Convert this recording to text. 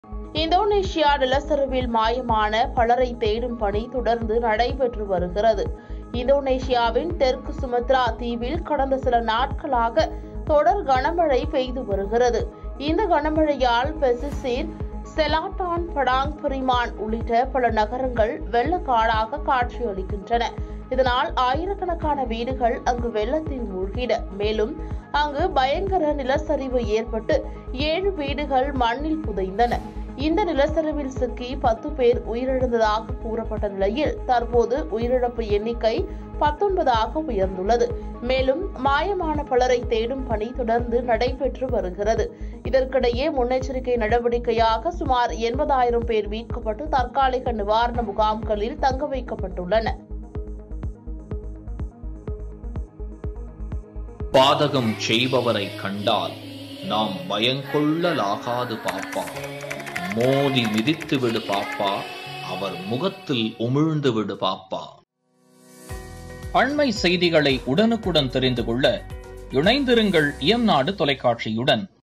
Indonesia நிலச்சரிவில் மாயமான பலரை தேடும் பணி தொடர்ந்து நடைபெற்று வருகிறது இந்தோனேஷியாவின் தெற்கு சுமத்ரா தீவில் கடந்த சில நாட்களாக தொடர் கனமழை பெய்து வருகிறது இந்த கனமழையால் பெசிசீர் செலாட்டான் படாங் பிரிமான் உள்ளிட்ட பல நகரங்கள் வெள்ளக்காடாக காட்சியளிக்கின்றன இதனால் ஆயிரக்கணக்கான வீடுகள் அங்கு வெள்ளத்தில் மூழ்கின மேலும் அங்கு பயங்கர நிலச்சரிவு ஏற்பட்டு ஏழு வீடுகள் மண்ணில் புதைந்தன இந்த நிலச்சரிவில் சிக்கி பத்து பேர் உயிரிழந்ததாக கூறப்பட்ட நிலையில் தற்போது உயிரிழப்பு எண்ணிக்கை பத்தொன்பதாக உயர்ந்துள்ளது மேலும் மாயமான பலரை தேடும் பணி தொடர்ந்து நடைபெற்று வருகிறது இதற்கிடையே முன்னெச்சரிக்கை நடவடிக்கையாக சுமார் எண்பதாயிரம் பேர் மீட்கப்பட்டு தற்காலிக நிவாரண முகாம்களில் தங்க வைக்கப்பட்டுள்ளனர் பாதகம் செய்பவரை கண்டால் நாம் பயங்கொள்ளலாகாது பாப்பா மோதி மிதித்து விடு பாப்பா அவர் முகத்தில் உமிழ்ந்து விடு பாப்பா அண்மை செய்திகளை உடனுக்குடன் தெரிந்து கொள்ள இணைந்திருங்கள் இயம்நாடு தொலைக்காட்சியுடன்